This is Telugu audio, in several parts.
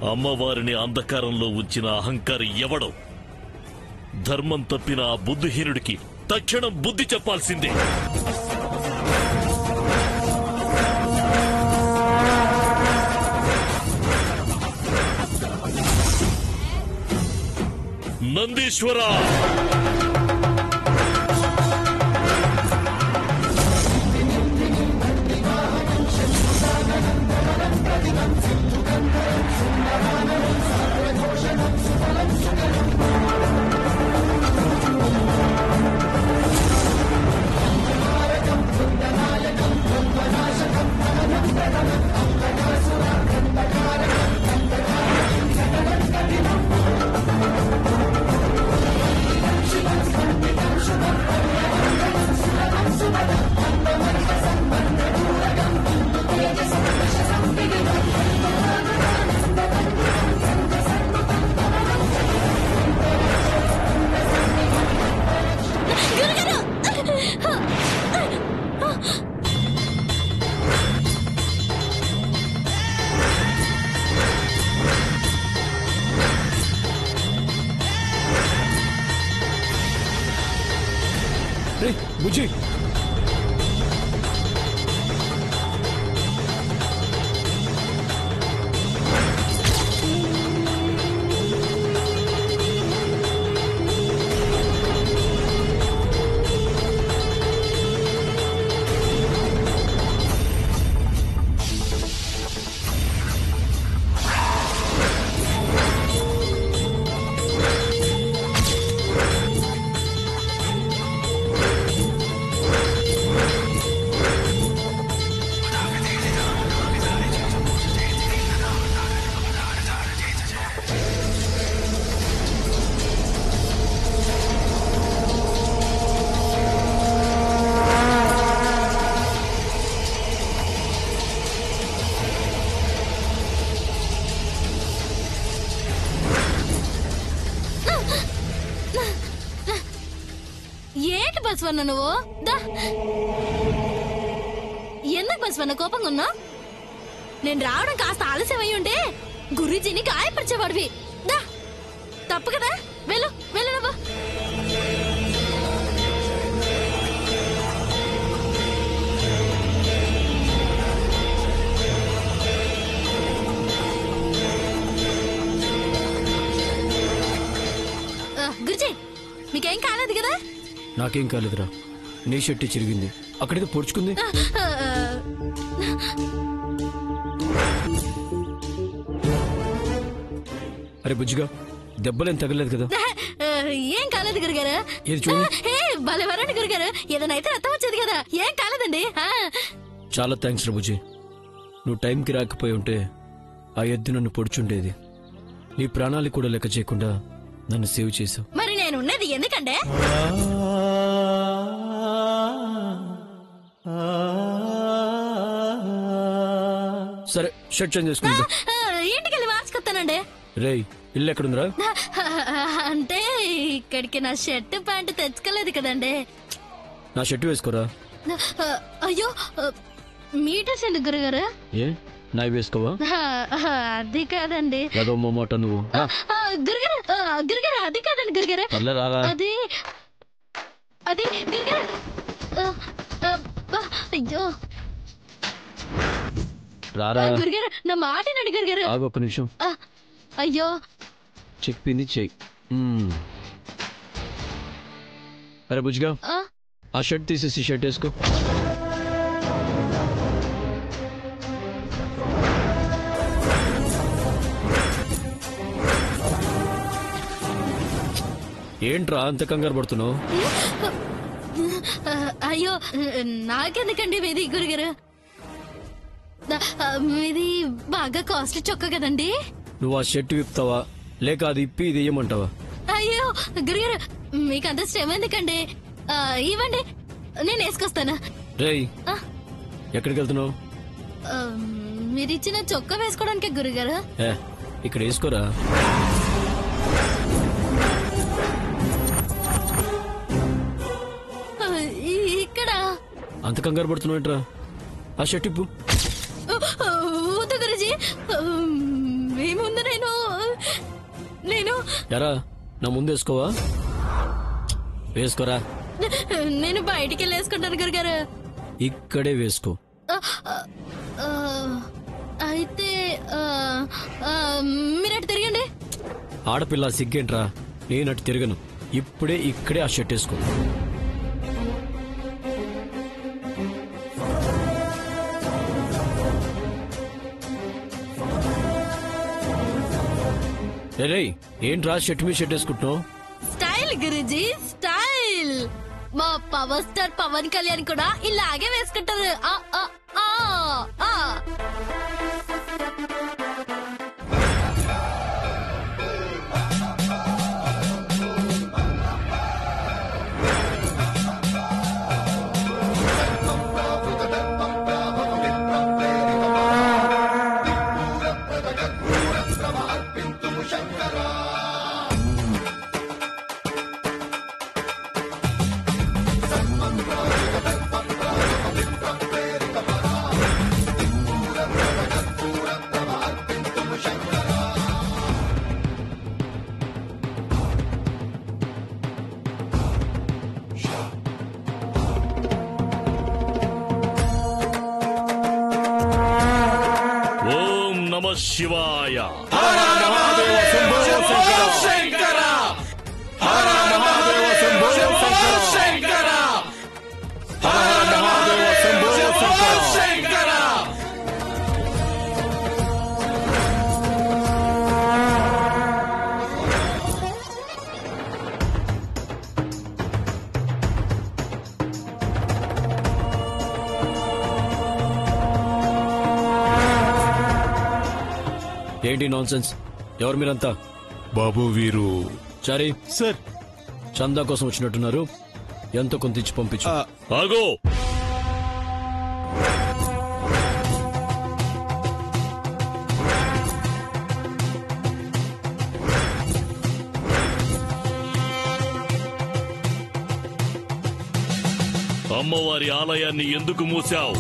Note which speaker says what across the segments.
Speaker 1: అమ్మవారిని అంధకారంలో ఉంచిన అహంకారి ఎవడో ధర్మం తప్పిన ఆ బుద్ధిహీనుడికి తక్షణం బుద్ధి చెప్పాల్సిందే నందీశ్వర
Speaker 2: రే బుజ్జి
Speaker 3: ఏంటి బస్వన్న నువ్వు దా ఎందుకు బస్వన్న కోపంగా ఉన్నా నేను రావడం కాస్త ఆలస్యం అయి ఉంటే గురుజీని గాయపరిచేవాడివి దా తప్పు కదా వెళ్ళు వెళ్ళు నువ్వు ఆ, గురుజీ మీకేం కాలేదు కదా
Speaker 2: నాకేం కాలేదురా నీ షర్ట్ చిరిగింది అక్కడేదో పొడుచుకుంది
Speaker 3: ఆ,
Speaker 2: అరే బుజ్జిగా దెబ్బలేం తగలేదు కదా
Speaker 3: ఆ, ఏం కాలేదు గురుగారు
Speaker 2: ఏది చూడు.
Speaker 3: ఏ బలవరండి గురుగారు ఏదైనా అయితే రక్తం వచ్చేది కదా ఏం కాలేదండి ఆ,
Speaker 2: చాలా థ్యాంక్స్ రా బుజ్జి నువ్వు టైంకి రాకపోయి ఉంటే ఆ ఎద్దు నన్ను పొడుచుండేది నీ ప్రాణాలు కూడా లెక్క చేయకుండా నన్ను సేవ్ చేశావు
Speaker 3: మరి నేను ఉన్నది ఎందుకంటే
Speaker 2: సరే షర్ట్ చేంజ్ చేసుకుందా
Speaker 3: ఆ, ఇంటికి వెళ్ళి మార్చుకొస్తానండి
Speaker 2: రేయ్ ఇల్లు ఎక్కడుందిరా
Speaker 3: అంటే ఇక్కడికి నా షర్ట్ ప్యాంట్ తెచ్చుకోలేదు కదండి
Speaker 2: నా షర్ట్ వేసుకోరా
Speaker 3: ఆ, అయ్యో ఆ, మీటర్స్ ఎందుకు గురుగారు
Speaker 2: ఏ నాయి వేసుకోవా
Speaker 3: ఆ, అది కాదండి
Speaker 2: ఏదో మొమ్మట నువ్వు రా,
Speaker 3: ఆ, గురుగారు ఆ, గురుగారు అది కాదండి గురుగారు
Speaker 2: పర్లే రారా
Speaker 3: అది అది గురుగారు ఆ, ఆ, అబ్బా, అయ్యో
Speaker 2: రారా
Speaker 3: గురుగారు నా మాట వినండి గురుగారు
Speaker 2: ఆగు ఒక్క నిమిషం
Speaker 3: ఆ, అయ్యో
Speaker 2: చెప్పింది చెయ్యి మ్మ్. అరే బుజ్జిగా
Speaker 3: ఆ,
Speaker 2: ఆ షర్ట్ తీసేసి ఈ షర్ట్ వేసుకో ఏంట్రా అంత కంగారు పడుతున్నావు
Speaker 3: ఆ, అయ్యో నాకెందుకండి మీది గురుగారు ద- ఆ, మీది బాగా కాస్ట్లీ చొక్క కదండి
Speaker 2: నువ్వు ఆ షర్ట్ విప్పుతావా లేక అది ఇప్పి ఇది వేయమంటావా
Speaker 3: అయ్యో గురుగారు మీకు అంత శ్రమ ఎందుకండి ఆ, ఇవ్వండి నేను వేసుకొస్తాను
Speaker 2: రేయ్
Speaker 3: ఆ,
Speaker 2: ఎక్కడికి వెళ్తున్నావు
Speaker 3: ఆ, మీరిచ్చిన చొక్కా వేసుకోవడానికి గురుగారు
Speaker 2: ఏ ఇక్కడ వేసుకోరా
Speaker 3: ఆ, ఈ- ఇక్కడ
Speaker 2: అంత కంగారు పడుతున్నావు ఏంట్రా ఆ షర్ట్ ఇప్పు
Speaker 3: ఆ, వద్దు గురుజీ ఆ, మీ ముందు నేను
Speaker 2: ఎరా నా ముందు వేసుకోవా వేసుకోరా
Speaker 3: నేను బయటికి వెళ్ళి వేసుకుంటాను గురుగారు
Speaker 2: ఇక్కడే వేసుకో
Speaker 3: ఆ, ఆ, ఆ, అయితే ఆ, ఆ, మీరు అటు తిరగండి
Speaker 2: ఆడపిల్ల సిగ్గేంట్రా నేనటు తిరగను ఇప్పుడే ఇక్కడే ఆ షర్ట్ వేసుకో రేయ్ ఏంట్రా షర్ట్ మీద షర్ట్ వేసుకుంటున్నావు
Speaker 3: స్టైల్ గురుజీ స్టైల్ మా పవర్ స్టార్ పవన్ కళ్యాణ్ కూడా ఇలాగే వేసుకుంటారు ఆ, ఆ, ఆ, ఆ.
Speaker 1: ఓం నమ శివాయ
Speaker 2: ఏంటి నాన్ సెన్స్ ఎవరు మీరంతా
Speaker 4: బాబు వీరు
Speaker 2: చారీ
Speaker 4: సార్
Speaker 2: చందా కోసం వచ్చినట్టున్నారు ఎంతో కొంత ఇచ్చి పంపించు
Speaker 1: ఆగో అమ్మవారి ఆలయాన్ని ఎందుకు మూసావు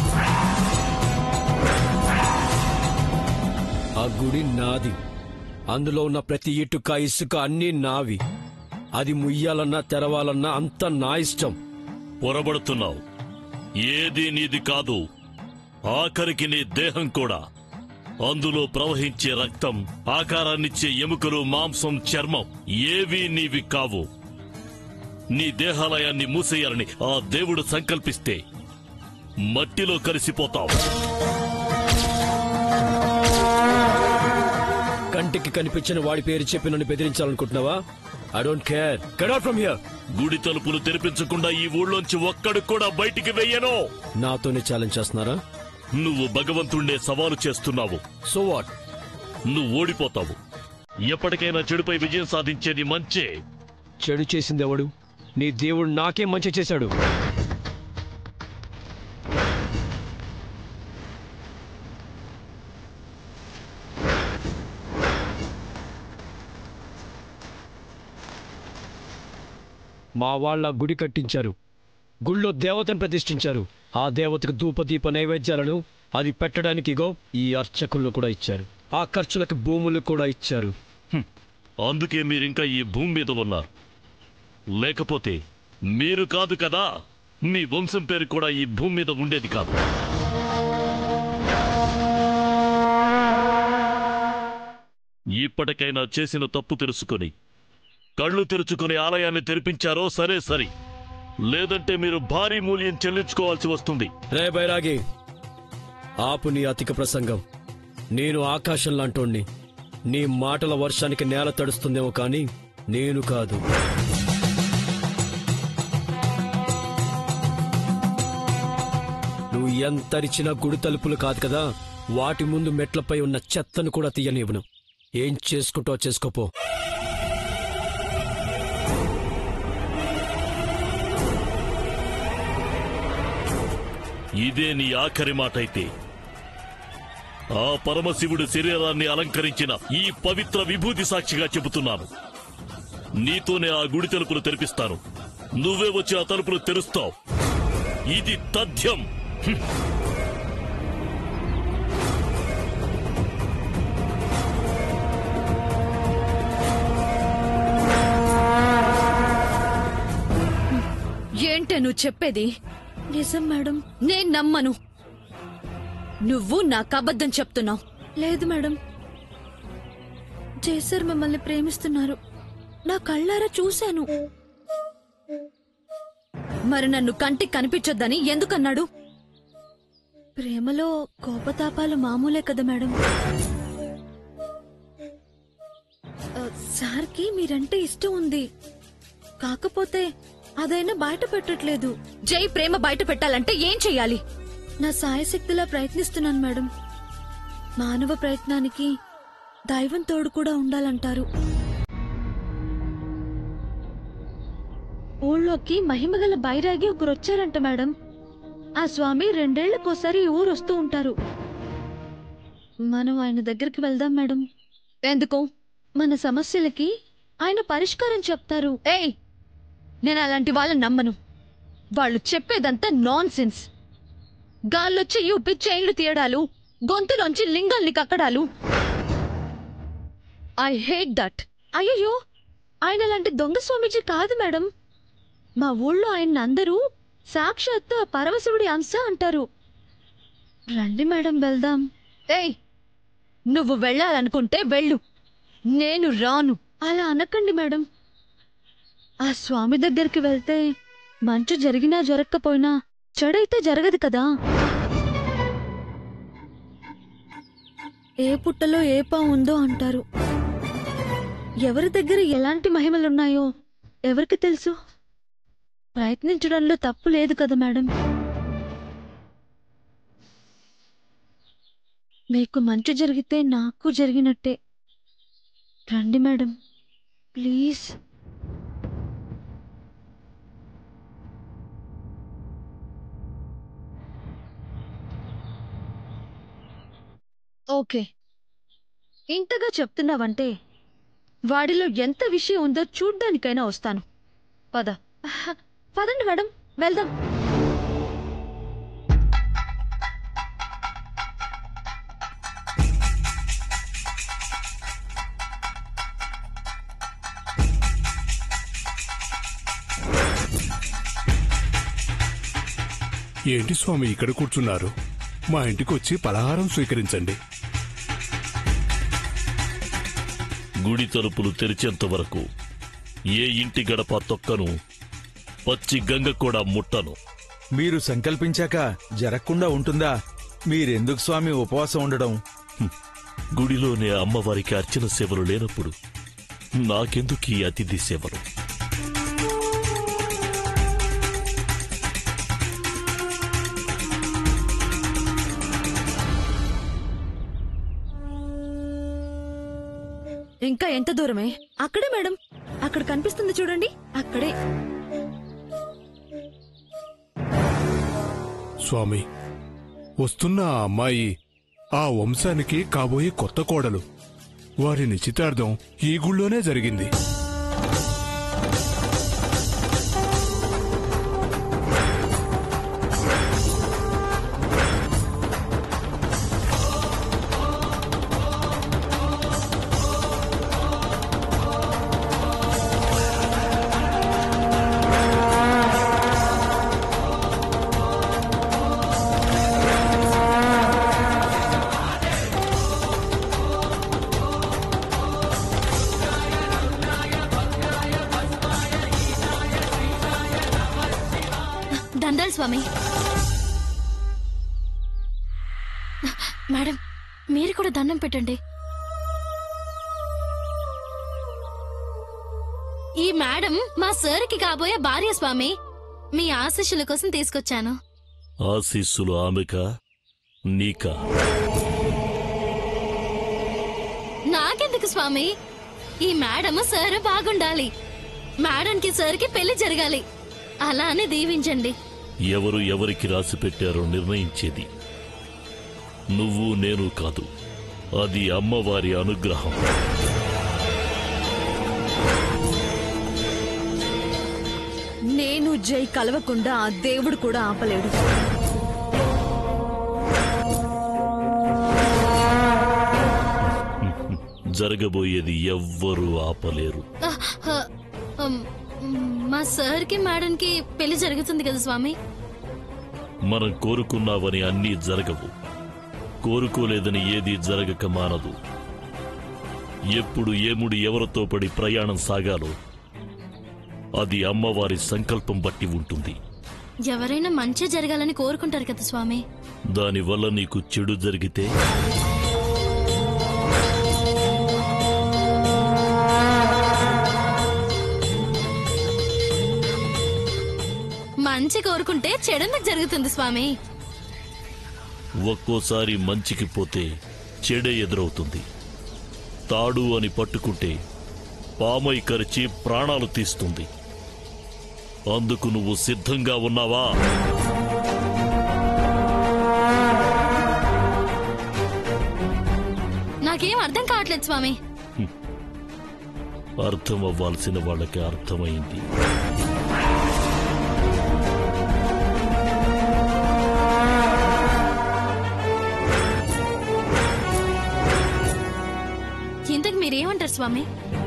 Speaker 2: ఆ గుడి నాది అందులో ఉన్న ప్రతి ఇటుక ఇసుక అన్నీ నావి అది ముయ్యాలన్నా తెరవాలన్నా అంత నా ఇష్టం
Speaker 1: పొరబడుతున్నావు ఏది నీది కాదు ఆఖరికి నీ దేహం కూడా అందులో ప్రవహించే రక్తం ఆకారాన్నిచ్చే ఎముకలు మాంసం చర్మం ఏవీ నీవి కావు నీ దేహాలయాన్ని మూసేయాలని ఆ దేవుడు సంకల్పిస్తే మట్టిలో కలిసిపోతావు
Speaker 2: కంటికి కనిపించిన వాడి పేరు చెప్పి నన్ను బెదిరించాలనుకుంటున్నావా I don't care get out from here
Speaker 1: గుడి తలుపులు తెరిపించకుండా ఈ ఊళ్ళోంచి ఒక్కడు కూడా బయటికి వెయ్యను
Speaker 2: నాతోనే ఛాలెంజ్ చేస్తున్నారా
Speaker 1: నువ్వు భగవంతుణ్ణే సవాలు చేస్తున్నావు
Speaker 2: సో వాట్
Speaker 1: నువ్వు ఓడిపోతావు ఎప్పటికైనా చెడుపై విజయం సాధించేది మంచే
Speaker 2: చెడు చేసింది ఎవడు నీ దేవుడు నాకే మంచి చేశాడు మా వాళ్ళ గుడి కట్టించారు గుళ్ళో దేవతను ప్రతిష్ఠించారు ఆ దేవతకు ధూపదీప నైవేద్యాలను అది పెట్టడానికి ఇగో ఈ అర్చకులను కూడా ఇచ్చారు ఆ ఖర్చులకు భూములు కూడా ఇచ్చారు
Speaker 1: అందుకే మీరింకా ఈ భూమి మీద ఉన్నారు లేకపోతే మీరు కాదు కదా మీ వంశం పేరు కూడా ఈ భూమి మీద ఉండేది కాదు ఇప్పటికైనా చేసిన తప్పు తెలుసుకొని కళ్ళు తెరుచుకుని ఆలయాన్ని తెరిపించారో సరే సరి లేదంటే మీరు భారీ మూల్యం చెల్లించుకోవాల్సి వస్తుంది
Speaker 2: రే బైరాగి ఆపు నీ అతిక ప్రసంగం నేను ఆకాశం లాంటోణ్ణి నీ మాటల వర్షానికి నేల తడుస్తుందేమో కానీ నేను కాదు నువ్వు ఎంతరిచినా గుడి తలుపులు కాదు కదా వాటి ముందు మెట్లపై ఉన్న చెత్తను కూడా తీయనివ్వను ఏం చేసుకుంటో చేసుకోపో
Speaker 1: ఇదే నీ ఆఖరి మాట అయితే ఆ పరమశివుడి శరీరాన్ని అలంకరించిన ఈ పవిత్ర విభూతి సాక్షిగా చెబుతున్నాను నీతోనే ఆ గుడి తలుపులు తెరిపిస్తాను నువ్వే వచ్చి ఆ తలుపులు తెరుస్తావు ఇది తథ్యం
Speaker 4: ఏంటే నువ్వు చెప్పేది నిజం మేడం నేను నమ్మను నువ్వు నాకు అబద్ధం చెప్తున్నావు లేదు మేడం జయసర్ మిమ్మల్ని ప్రేమిస్తున్నారు నా కళ్ళారా చూశాను మరి నన్ను కంటికి కనిపించొద్దని ఎందుకన్నాడు ప్రేమలో కోపతాపాలు మామూలే కదా మేడం ఆ, సార్కి మీరంటే ఇష్టం ఉంది కాకపోతే అదైనా బయట పెట్టట్లేదు జై ప్రేమ బయట పెట్టాలంటే ఏం చెయ్యాలి నా సాయశక్తిలా ప్రయత్నిస్తున్నాను మేడం మానవ ప్రయత్నానికి దైవం తోడు కూడా ఉండాలంటారు ఊళ్ళోకి మహిమగల బైరాగి ఒకరు వచ్చారంట మేడం ఆ స్వామి రెండేళ్లకోసారి ఈ ఊరు వస్తూ ఉంటారు మనం ఆయన దగ్గరికి వెళ్దాం మేడం ఎందుకు మన సమస్యలకి ఆయన పరిష్కారం చెప్తారు ఏయ్ నేను అలాంటి వాళ్ళని నమ్మను వాళ్ళు చెప్పేదంతా నాన్ సెన్స్ గాల్లొచ్చి యూపి చైన్లు తీయడాలు గొంతులోంచి లింగాల్ని కక్కడాలు ఐ హేట్ దట్ అయ్యో ఆయన అలాంటి దొంగ స్వామీజీ కాదు మేడం మా ఊళ్ళో ఆయన అందరూ సాక్షాత్ ఆ పరమశివుడి అంశ అంటారు రండి మేడం వెళ్దాం ఏయ్ నువ్వు వెళ్ళాలనుకుంటే వెళ్ళు నేను రాను అలా అనకండి మేడం ఆ స్వామి దగ్గరికి వెళ్తే మంచు జరిగినా జరగకపోయినా చెడైతే జరగదు కదా ఏ పుట్టలో ఏ పా ఉందో అంటారు ఎవరి దగ్గర ఎలాంటి మహిమలున్నాయో ఎవరికి తెలుసు ప్రయత్నించడంలో తప్పు లేదు కదా మేడం మీకు మంచి జరిగితే నాకు జరిగినట్టే రండి మేడం ప్లీజ్ ఓకే ఇంతగా చెప్తున్నావంటే వాడిలో ఎంత విషయం ఉందో చూడ్డానికైనా వస్తాను పద ఆహా, పదండి మేడం వెళ్దాం
Speaker 5: ఏంటి స్వామి ఇక్కడ కూర్చున్నారు మా ఇంటికి వచ్చి పలహారం స్వీకరించండి
Speaker 1: గుడి తలుపులు తెరిచేంత వరకు ఏ ఇంటి గడప తొక్కను పచ్చి గంగ కూడా ముట్టను
Speaker 6: మీరు సంకల్పించాక జరగకుండా ఉంటుందా మీరెందుకు స్వామి ఉపవాసం ఉండడం
Speaker 1: గుడిలోనే అమ్మవారికి అర్చన సేవలు లేనప్పుడు నాకెందుకు ఈ అతిథి సేవలు
Speaker 4: ఇంకా ఎంత దూరమే అక్కడే మేడం అక్కడ కనిపిస్తుంది చూడండి అక్కడే
Speaker 5: స్వామి వస్తున్న ఆ అమ్మాయి ఆ వంశానికి కాబోయే కొత్త కోడలు వారి నిశ్చితార్థం ఈ గుళ్ళోనే జరిగింది
Speaker 3: దండాలు స్వామి మేడం మీరు కూడా దండం పెట్టండి ఈ మేడం మా సార్కి కాబోయే భార్య స్వామి మీ ఆశీస్సుల కోసం తీసుకొచ్చాను
Speaker 1: ఆశీస్సులు ఆమెకా నీకా
Speaker 3: నాకెందుకు స్వామి ఈ మేడం సార్ బాగుండాలి మేడంకి సార్కి పెళ్లి జరగాలి అలా అని దీవించండి
Speaker 1: ఎవరు ఎవరికి రాసి పెట్టారో నిర్ణయించేది నువ్వు నేను కాదు అది అమ్మవారి అనుగ్రహం
Speaker 4: నేను జై కలవకుండా ఆ దేవుడు కూడా ఆపలేడు
Speaker 1: జరగబోయేది ఎవ్వరూ ఆపలేరు
Speaker 3: ఆ, ఆ, ఉమ్, మా సార్ కి మేడం కి పెళ్లి జరుగుతుంది కదా స్వామి
Speaker 1: మనం కోరుకున్నావని అన్నీ జరగవు కోరుకోలేదని ఏది జరగక మానదు ఎప్పుడు ఏముడు ఎవరితో పడి ప్రయాణం సాగాలో అది అమ్మవారి సంకల్పం బట్టి ఉంటుంది
Speaker 3: ఎవరైనా మంచి జరగాలని కోరుకుంటారు కదా స్వామి
Speaker 1: దానివల్ల నీకు చెడు జరిగితే
Speaker 3: మంచి కోరుకుంటే చెడెందుకు జరుగుతుంది స్వామి
Speaker 1: ఒక్కోసారి మంచికి పోతే చెడే ఎదురవుతుంది తాడు అని పట్టుకుంటే పామై కరిచి ప్రాణాలు తీస్తుంది అందుకు నువ్వు సిద్ధంగా ఉన్నావా
Speaker 3: నాకేం అర్థం కావట్లేదు స్వామి
Speaker 1: అర్థం అవ్వాల్సిన వాళ్ళకి అర్థమైంది
Speaker 3: ఇంతకు మీరేమంటారు స్వామి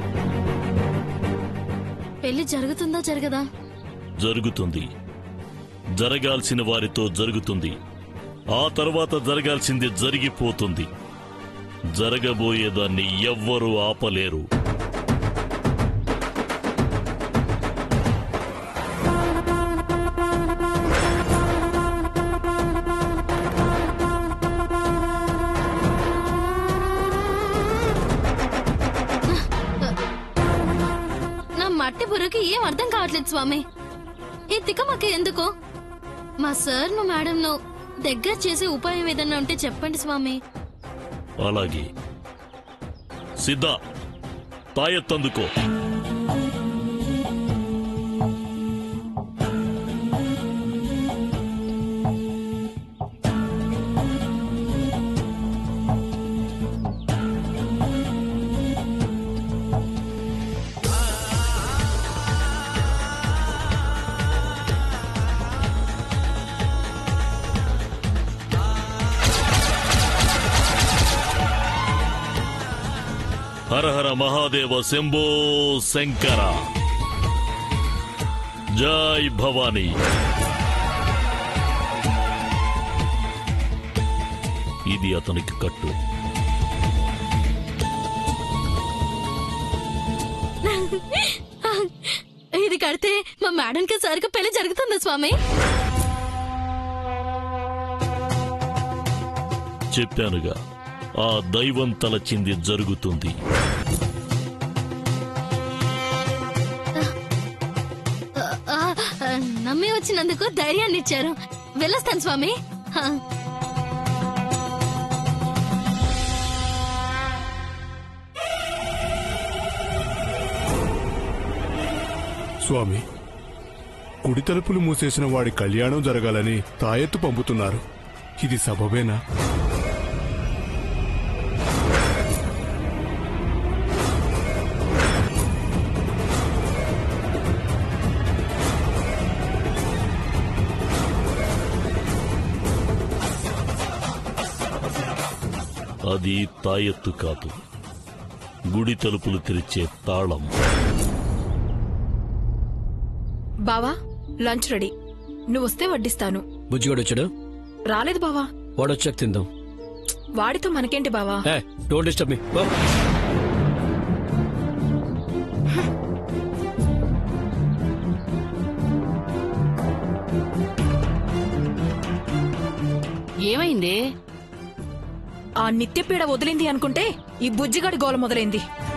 Speaker 3: పెళ్లి జరుగుతుందా జరగదా
Speaker 1: జరుగుతుంది జరగాల్సిన వారితో జరుగుతుంది ఆ తర్వాత జరగాల్సింది జరిగిపోతుంది జరగబోయేదాన్ని ఎవ్వరూ ఆపలేరు
Speaker 3: నా మట్టి బుర్రకి ఏం అర్థం కావట్లేదు స్వామి ఈ తిక్కమక్క ఎందుకు మా సార్ ను మేడం ను దగ్గర చేసే ఉపాయం ఏదన్నా ఉంటే చెప్పండి స్వామి
Speaker 1: అలాగే సిద్ధ తాయెత్తందుకో హర హర మహాదేవ శంభో శంకర జై భవానీ ఇది అతనికి కట్టు
Speaker 3: ఇది కడితే మా మేడం కి సరిగ్గా పెళ్లి జరుగుతుందా స్వామి
Speaker 1: చెప్పానుగా ఆ దైవం తలచింది జరుగుతుంది
Speaker 3: ఆ, ఆ, నమ్మి వచ్చినందుకు ధైర్యాన్ని ఇచ్చారు వెళ్ళొస్తాను స్వామి హా.
Speaker 5: స్వామి కుడి తలుపులు మూసేసిన వాడి కళ్యాణం జరగాలని తాయెత్తు పంపుతున్నారు ఇది సబబేనా
Speaker 1: అది తాయెత్తు కాదు గుడి తలుపులు తెరిచే తాళం
Speaker 7: బావా లంచ్ రెడీ నువ్వు వస్తే వడ్డిస్తాను
Speaker 2: బుజ్జిగాడు వచ్చాడు
Speaker 7: రాలేదు బావా
Speaker 2: వాడు వచ్చాక తిందాం
Speaker 7: వాడితో మనకేంటి బావా
Speaker 2: ఏ డోంట్ డిస్టర్బ్ మీ
Speaker 8: ఏమైంది
Speaker 7: ఆ నిత్యపీడ వదిలింది అనుకుంటే ఈ బుజ్జిగాడి గోల మొదలైంది